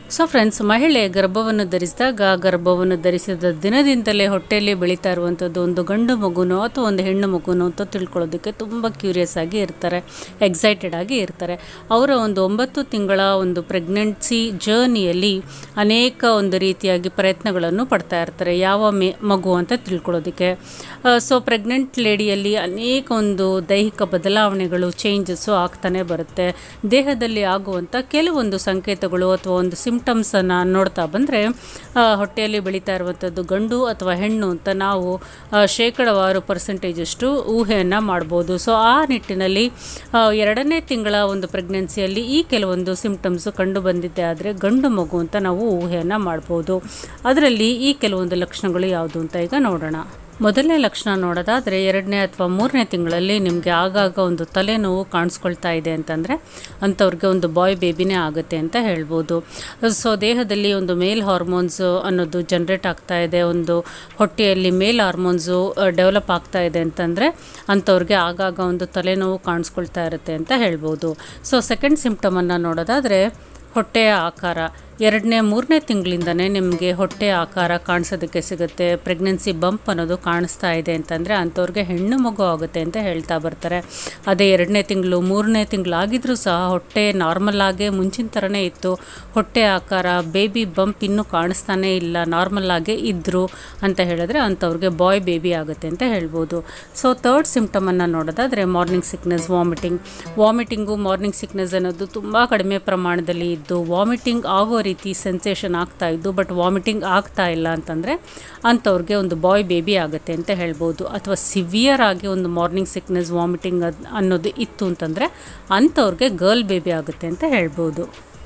so friends ಮಹಿಳೆ ಗರ್ಭವನ್ನು ಧರಿಸಿದಾಗ ಗರ್ಭವನ್ನು ಧರಿಸಿದ ದಿನದಿಂದಲೇ ಹೊಟ್ಟೆಯಲ್ಲಿ ಬೆಳೀತಾ ಇರುವಂಥದ್ದು ಒಂದು ಗಂಡು ಮಗುನೋ ಅಥವಾ ಒಂದು ಹೆಣ್ಣು ಮಗುನೋ ಅಂತ ತಿಳ್ಕೊಳ್ಳೋದಕ್ಕೆ ತುಂಬ ಕ್ಯೂರಿಯಸ್ ಆಗಿ ಇರ್ತಾರೆ ಎಕ್ಸೈಟೆಡ್ ಆಗಿ ಇರ್ತಾರೆ ಅವರ ಒಂದು ಒಂಬತ್ತು ತಿಂಗಳ ಒಂದು ಪ್ರೆಗ್ನೆನ್ಸಿ ಜರ್ನಿಯಲ್ಲಿ ಅನೇಕ ಒಂದು ರೀತಿಯಾಗಿ ಪ್ರಯತ್ನಗಳನ್ನು ಪಡ್ತಾ ಇರ್ತಾರೆ ಯಾವ ಮೇ ಮಗು ಅಂತ ತಿಳ್ಕೊಳ್ಳೋದಕ್ಕೆ ಸೊ ಪ್ರೆಗ್ನೆಂಟ್ ಲೇಡಿಯಲ್ಲಿ ಅನೇಕ ಒಂದು ದೈಹಿಕ ಬದಲಾವಣೆಗಳು ಚೇಂಜಸ್ಸು ಆಗ್ತಾನೆ ಬರುತ್ತೆ ದೇಹದಲ್ಲಿ ಆಗುವಂಥ ಕೆಲವೊಂದು ಸಂಕೇತಗಳು ಅಥವಾ ಒಂದು ಸಿಂಪ್ಟಮ್ಸನ್ನು ನೋಡ್ತಾ ಬಂದರೆ ಹೊಟ್ಟೆಯಲ್ಲಿ ಬೆಳೀತಾ ಇರುವಂಥದ್ದು ಗಂಡು ಅಥವಾ ಹೆಣ್ಣು ಅಂತ ನಾವು ಆ, ಶೇಕಡವಾರು ಪರ್ಸೆಂಟೇಜಷ್ಟು ಊಹೆಯನ್ನು ಮಾಡ್ಬೋದು ಸೊ ಆ ನಿಟ್ಟಿನಲ್ಲಿ ಆ, ಎರಡನೇ ತಿಂಗಳ ಒಂದು ಪ್ರೆಗ್ನೆನ್ಸಿಯಲ್ಲಿ ಈ ಕೆಲವೊಂದು ಸಿಂಪ್ಟಮ್ಸು ಕಂಡು ಬಂದಿದ್ದೆ ಆದರೆ ಗಂಡು ಮಗು ಅಂತ ನಾವು ಊಹೆಯನ್ನು ಮಾಡ್ಬೋದು ಅದರಲ್ಲಿ ಈ ಕೆಲವೊಂದು ಲಕ್ಷಣಗಳು ಯಾವುದು ಅಂತ ಈಗ ನೋಡೋಣ ಮೊದಲನೇ ಲಕ್ಷಣ ನೋಡೋದಾದರೆ ಎರಡನೇ ಅಥವಾ ಮೂರನೇ ತಿಂಗಳಲ್ಲಿ ನಿಮಗೆ ಆಗಾಗ ಒಂದು ತಲೆನೋವು ಕಾಣಿಸ್ಕೊಳ್ತಾ ಇದೆ ಅಂತಂದರೆ ಅಂಥವ್ರಿಗೆ ಒಂದು ಬಾಯ್ ಬೇಬಿನೇ ಆಗುತ್ತೆ ಅಂತ ಹೇಳ್ಬೋದು ಸೊ ದೇಹದಲ್ಲಿ ಒಂದು ಮೇಲ್ ಹಾರ್ಮೋನ್ಸ್ ಅನ್ನೋದು ಜನ್ರೇಟ್ ಆಗ್ತಾ ಇದೆ ಒಂದು ಹೊಟ್ಟೆಯಲ್ಲಿ ಮೇಲ್ ಹಾರ್ಮೋನ್ಸು ಡೆವಲಪ್ ಆಗ್ತಾ ಇದೆ ಅಂತಂದರೆ ಅಂಥವ್ರಿಗೆ ಆಗಾಗ ಒಂದು ತಲೆನೋವು ಕಾಣಿಸ್ಕೊಳ್ತಾ ಇರುತ್ತೆ ಅಂತ ಹೇಳ್ಬೋದು ಸೊ ಸೆಕೆಂಡ್ ಸಿಂಪ್ಟಮನ್ನು ನೋಡೋದಾದರೆ ಹೊಟ್ಟೆಯ ಆಕಾರ ಎರಡನೇ ಮೂರನೇ ತಿಂಗಳಿಂದನೇ ನಿಮಗೆ ಹೊಟ್ಟೆ ಆಕಾರ ಕಾಣಿಸೋದಕ್ಕೆ ಸಿಗುತ್ತೆ ಪ್ರೆಗ್ನೆನ್ಸಿ ಬಂಪ್ ಅನ್ನೋದು ಕಾಣಿಸ್ತಾ ಇದೆ ಅಂತಂದರೆ ಅಂಥವ್ರಿಗೆ ಹೆಣ್ಣು ಮಗು ಆಗುತ್ತೆ ಅಂತ ಹೇಳ್ತಾ ಬರ್ತಾರೆ ಅದೇ ಎರಡನೇ ತಿಂಗಳು ಮೂರನೇ ತಿಂಗಳಾಗಿದ್ರೂ ಸಹ ಹೊಟ್ಟೆ ನಾರ್ಮಲ್ ಆಗೇ ಮುಂಚಿನ ಥರನೇ ಇತ್ತು ಹೊಟ್ಟೆ ಆಕಾರ ಬೇಬಿ ಬಂಪ್ ಇನ್ನೂ ಕಾಣಿಸ್ತಾನೇ ಇಲ್ಲ ನಾರ್ಮಲ್ ಆಗೇ ಇದ್ದರು ಅಂತ ಹೇಳಿದ್ರೆ ಅಂಥವ್ರಿಗೆ ಬಾಯ್ ಬೇಬಿ ಆಗುತ್ತೆ ಅಂತ ಹೇಳ್ಬೋದು ಸೊ ತರ್ಡ್ ಸಿಂಪ್ಟಮನ್ನು ನೋಡೋದಾದರೆ morning sickness vomiting vomiting morning sickness ಅನ್ನೋದು ತುಂಬ ಕಡಿಮೆ ಪ್ರಮಾಣದಲ್ಲಿ ಇದ್ದು ವಾಮಿಟಿಂಗ್ ಆಗೋ ರೀತಿ ಸೆನ್ಸೇಷನ್ ಆಗ್ತಾ ಇದ್ದು ಬಟ್ ವಾಮಿಟಿಂಗ್ ಆಗ್ತಾ ಇಲ್ಲ ಅಂತಂದರೆ ಅಂಥವ್ರಿಗೆ ಒಂದು ಬಾಯ್ ಬೇಬಿ ಆಗುತ್ತೆ ಅಂತ ಹೇಳ್ಬೋದು ಅಥವಾ ಸಿವಿಯರ್ ಆಗಿ ಒಂದು ಮಾರ್ನಿಂಗ್ ಸಿಕ್ನೆಸ್ ವಾಮಿಟಿಂಗ್ ಅದ್ ಅನ್ನೋದು ಇತ್ತು ಅಂತಂದರೆ ಅಂಥವ್ರಿಗೆ ಗರ್ಲ್ ಬೇಬಿ ಆಗುತ್ತೆ ಅಂತ ಹೇಳ್ಬೋದು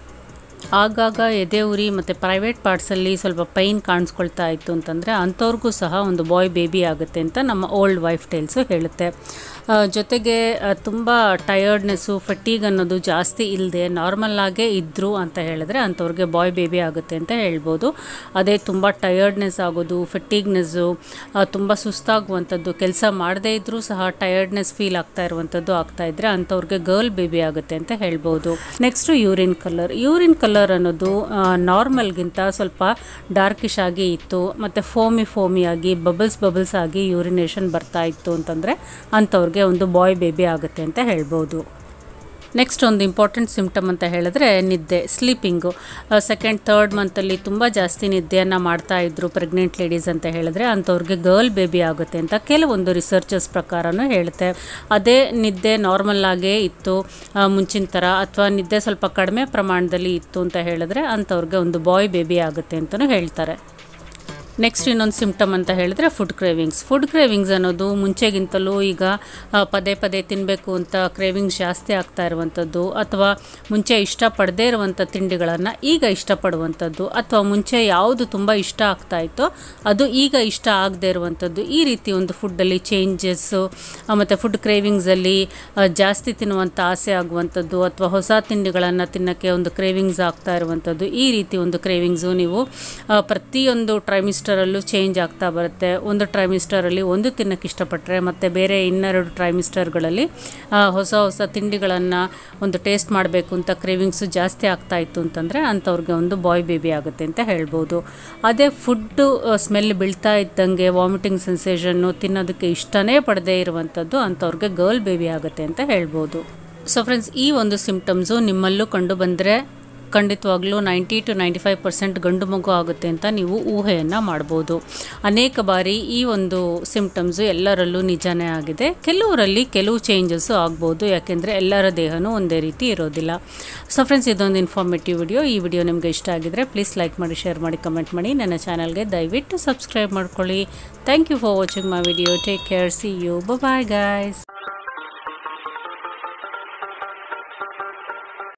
ಆಗಾಗ ಎದೆ ಉರಿ ಮತ್ತು ಪ್ರೈವೇಟ್ ಪಾರ್ಟ್ಸಲ್ಲಿ ಸ್ವಲ್ಪ ಪೈನ್ ಕಾಣಿಸ್ಕೊಳ್ತಾ ಇತ್ತು ಅಂತಂದರೆ ಅಂಥವ್ರಿಗೂ ಸಹ ಒಂದು ಬಾಯ್ ಬೇಬಿ ಆಗುತ್ತೆ ಅಂತ ನಮ್ಮ ಓಲ್ಡ್ ವೈಫ್ ಟೇಲ್ಸು ಹೇಳುತ್ತೆ ಆ, ಜೊತೆಗೆ ತುಂಬ ಟಯರ್ಡ್ನೆಸ್ಸು ಫಟೀಗ್ ಅನ್ನೋದು ಜಾಸ್ತಿ ಇಲ್ಲದೆ ನಾರ್ಮಲ್ ಆಗೇ ಇದ್ದರು ಅಂತ ಹೇಳಿದ್ರೆ ಅಂಥವ್ರಿಗೆ ಬಾಯ್ ಬೇಬಿ ಆಗುತ್ತೆ ಅಂತ ಹೇಳ್ಬೋದು ಅದೇ ತುಂಬ ಟಯರ್ಡ್ನೆಸ್ ಆಗೋದು ಫಟೀಗ್ನೆಸ್ಸು ತುಂಬ ಸುಸ್ತಾಗುವಂಥದ್ದು ಕೆಲಸ ಮಾಡದೇ ಇದ್ದರೂ ಸಹ ಟಯರ್ಡ್ನೆಸ್ ಫೀಲ್ ಆಗ್ತಾ ಇರುವಂಥದ್ದು ಆಗ್ತಾ ಇದ್ದರೆ ಅಂಥವ್ರಿಗೆ ಗರ್ಲ್ ಬೇಬಿ ಆಗುತ್ತೆ ಅಂತ ಹೇಳ್ಬೋದು next urine colour urine colour ಅನ್ನೋದು ನಾರ್ಮಲ್ಗಿಂತ ಸ್ವಲ್ಪ ಡಾರ್ಕಿಶ್ ಆಗಿ ಇತ್ತು ಮತ್ತು ಫೋಮಿ ಫೋಮಿಯಾಗಿ ಬಬಲ್ಸ್ ಬಬಲ್ಸ್ ಆಗಿ ಯೂರಿನೇಷನ್ ಬರ್ತಾ ಇತ್ತು ಅಂತಂದರೆ ಅಂಥವ್ರಿಗೆ ಒಂದು ಬಾಯ್ ಬೇಬಿ ಆಗುತ್ತೆ ಅಂತ ಹೇಳ್ಬೋದು ನೆಕ್ಸ್ಟ್ ಒಂದು ಇಂಪಾರ್ಟೆಂಟ್ ಸಿಂಪ್ಟಮ್ ಅಂತ ಹೇಳಿದ್ರೆ ನಿದ್ದೆ ಸ್ಲೀಪಿಂಗು ಸೆಕೆಂಡ್ ಥರ್ಡ್ ಮಂತಲ್ಲಿ ತುಂಬ ಜಾಸ್ತಿ ನಿದ್ದೆಯನ್ನು ಮಾಡ್ತಾ ಇದ್ರು ಪ್ರೆಗ್ನೆಂಟ್ ಲೇಡೀಸ್ ಅಂತ ಹೇಳಿದ್ರೆ ಅಂಥವ್ರಿಗೆ ಗರ್ಲ್ ಬೇಬಿ ಆಗುತ್ತೆ ಅಂತ ಕೆಲವೊಂದು ರಿಸರ್ಚಸ್ ಪ್ರಕಾರನೂ ಹೇಳುತ್ತೆ ಅದೇ ನಿದ್ದೆ ನಾರ್ಮಲ್ ಆಗೇ ಇತ್ತು ಆ, ಮುಂಚಿನ ಥರ ಅಥವಾ ನಿದ್ದೆ ಸ್ವಲ್ಪ ಕಡಿಮೆ ಪ್ರಮಾಣದಲ್ಲಿ ಇತ್ತು ಅಂತ ಹೇಳಿದ್ರೆ ಅಂಥವ್ರಿಗೆ ಒಂದು ಬಾಯ್ ಬೇಬಿ ಆಗುತ್ತೆ ಅಂತಲೂ ಹೇಳ್ತಾರೆ ನೆಕ್ಸ್ಟ್ ಇನ್ನೊಂದು ಸಿಂಪ್ಟಮ್ ಅಂತ ಹೇಳಿದ್ರೆ ಫುಡ್ ಕ್ರೇವಿಂಗ್ಸ್ ಫುಡ್ ಕ್ರೇವಿಂಗ್ಸ್ ಅನ್ನೋದು ಮುಂಚೆಗಿಂತಲೂ ಈಗ ಆ, ಪದೇ ಪದೇ ತಿನ್ನಬೇಕು ಅಂತ ಕ್ರೇವಿಂಗ್ಸ್ ಜಾಸ್ತಿ ಆಗ್ತಾ ಇರುವಂಥದ್ದು ಅಥವಾ ಮುಂಚೆ ಇಷ್ಟಪಡದೇ ಇರುವಂಥ ತಿಂಡಿಗಳನ್ನು ಈಗ ಇಷ್ಟಪಡುವಂಥದ್ದು ಅಥವಾ ಮುಂಚೆ ಯಾವುದು ತುಂಬ ಇಷ್ಟ ಆಗ್ತಾ ಇತ್ತೋ ಅದು ಈಗ ಇಷ್ಟ ಆಗದೇ ಇರುವಂಥದ್ದು ಈ ರೀತಿ ಒಂದು ಫುಡ್ಡಲ್ಲಿ ಚೇಂಜಸ್ಸು ಮತ್ತು ಫುಡ್ ಕ್ರೇವಿಂಗ್ಸಲ್ಲಿ ಜಾಸ್ತಿ ತಿನ್ನುವಂಥ ಆಸೆ ಆಗುವಂಥದ್ದು ಅಥವಾ ಹೊಸ ತಿಂಡಿಗಳನ್ನು ತಿನ್ನೋಕ್ಕೆ ಒಂದು ಕ್ರೇವಿಂಗ್ಸ್ ಆಗ್ತಾ ಇರುವಂಥದ್ದು ಈ ರೀತಿ ಒಂದು ಕ್ರೇವಿಂಗ್ಸು ನೀವು ಆ, ಪ್ರತಿಯೊಂದು ಟ್ರೈಮಿಸ್ಟರಲ್ಲೂ ಚೇಂಜ್ ಆಗ್ತಾ ಬರುತ್ತೆ ಒಂದು ಟ್ರೈಮಿಸ್ಟರಲ್ಲಿ ಒಂದು ತಿನ್ನೋಕ್ಕೆ ಇಷ್ಟಪಟ್ಟರೆ ಮತ್ತು ಬೇರೆ ಇನ್ನೆರಡು ಟ್ರೈಮಿಸ್ಟರ್ಗಳಲ್ಲಿ ಆ, ಹೊಸ ಹೊಸ ತಿಂಡಿಗಳನ್ನು ಒಂದು ಟೇಸ್ಟ್ ಮಾಡಬೇಕು ಅಂತ ಕ್ರೇವಿಂಗ್ಸು ಜಾಸ್ತಿ ಆಗ್ತಾ ಇತ್ತು ಅಂತಂದರೆ ಅಂಥವ್ರಿಗೆ ಒಂದು ಬಾಯ್ ಬೇಬಿ ಆಗುತ್ತೆ ಅಂತ ಹೇಳ್ಬೋದು ಅದೇ ಫುಡ್ಡು ಸ್ಮೆಲ್ ಬೀಳ್ತಾ ಇದ್ದಂಗೆ ವಾಮಿಟಿಂಗ್ ಸೆನ್ಸೇಷನ್ನು ತಿನ್ನೋದಕ್ಕೆ ಇಷ್ಟನೇ ಪಡದೇ ಇರುವಂಥದ್ದು ಅಂಥವ್ರಿಗೆ ಗರ್ಲ್ ಬೇಬಿ ಆಗುತ್ತೆ ಅಂತ ಹೇಳ್ಬೋದು ಸೊ ಫ್ರೆಂಡ್ಸ್ ಈ ಒಂದು ಸಿಂಪ್ಟಮ್ಸು ನಿಮ್ಮಲ್ಲೂ ಕಂಡು ಬಂದರೆ ಖಂಡಿತವಾಗ್ಲೂ ninety to ninety five percent ಗಂಡು ಮಗು ಆಗುತ್ತೆ ಅಂತ ನೀವು ಊಹೆಯನ್ನು ಮಾಡ್ಬೋದು ಅನೇಕ ಬಾರಿ ಈ ಒಂದು ಸಿಂಪ್ಟಮ್ಸು ಎಲ್ಲರಲ್ಲೂ ನಿಜಾನೇ ಆಗಿದೆ ಕೆಲವರಲ್ಲಿ ಕೆಲವು ಚೇಂಜಸ್ಸು ಆಗ್ಬೋದು ಯಾಕೆಂದರೆ ಎಲ್ಲರ ದೇಹನೂ ಒಂದೇ ರೀತಿ ಇರೋದಿಲ್ಲ ಸೊ ಫ್ರೆಂಡ್ಸ್ ಇದೊಂದು ಇನ್ಫಾರ್ಮೇಟಿವ್ ವಿಡಿಯೋ ಈ ವಿಡಿಯೋ ನಿಮಗೆ ಇಷ್ಟ ಆಗಿದ್ರೆ ಪ್ಲೀಸ್ ಲೈಕ್ ಮಾಡಿ ಶೇರ್ ಮಾಡಿ ಕಮೆಂಟ್ ಮಾಡಿ ನನ್ನ ಚಾನಲ್ಗೆ ದಯವಿಟ್ಟು ಸಬ್ಸ್ಕ್ರೈಬ್ ಮಾಡ್ಕೊಳ್ಳಿ thank you for watching my video take care see you bye guys